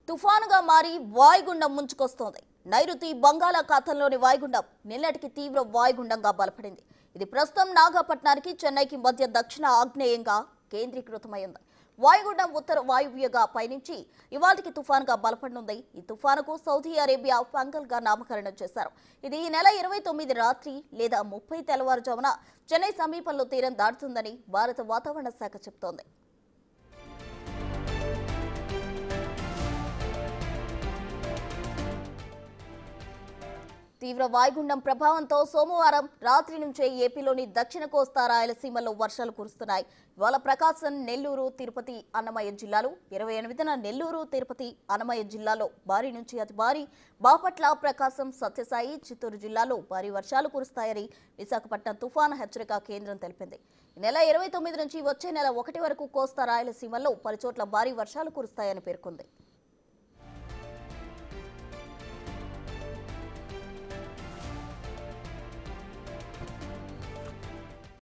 తుఫానుగా మారి వాయుగుండం ముంచుకొస్తోంది నైరుతి బంగాళాఖాతంలోని వాయుగుండం నిన్నటికి తీవ్ర వాయుగుండంగా బలపడింది ఇది ప్రస్తుతం నాగపట్నానికి చెన్నైకి మధ్య దక్షిణ ఆగ్నేయంగా కేంద్రీకృతమైంది వాయుగుండం ఉత్తర వాయువ్యగా పయనించి ఇవాళకి తుఫానుగా బలపడనుంది ఈ తుఫానుకు సౌదీ అరేబియా ఫంగల్ గా నామకరణం చేశారు ఇది ఈ నెల ఇరవై తొమ్మిది రాత్రి లేదా ముప్పై తెల్లవారుజామున చెన్నై సమీపంలో తీరం దాటుతుందని భారత వాతావరణ శాఖ చెబుతోంది తీవ్ర వాయుగుండం ప్రభావంతో సోమవారం రాత్రి నుంచే ఏపీలోని దక్షిణ కోస్తా రాయలసీమలో వర్షాలు కురుస్తున్నాయి ఇవాళ ప్రకాశం నెల్లూరు తిరుపతి అన్నమయ్య జిల్లాలు ఇరవై ఎనిమిదిన నెల్లూరు తిరుపతి అన్నమయ్య జిల్లాలో భారీ నుంచి అతి భారీ బాపట్ల ప్రకాశం సత్యసాయి చిత్తూరు జిల్లాలో భారీ వర్షాలు కురుస్తాయని విశాఖపట్నం తుఫాను హెచ్చరిక కేంద్రం తెలిపింది ఈ నెల ఇరవై తొమ్మిది నుంచి వచ్చే నెల ఒకటి వరకు కోస్తా రాయలసీమలో పలుచోట్ల భారీ వర్షాలు కురుస్తాయని పేర్కొంది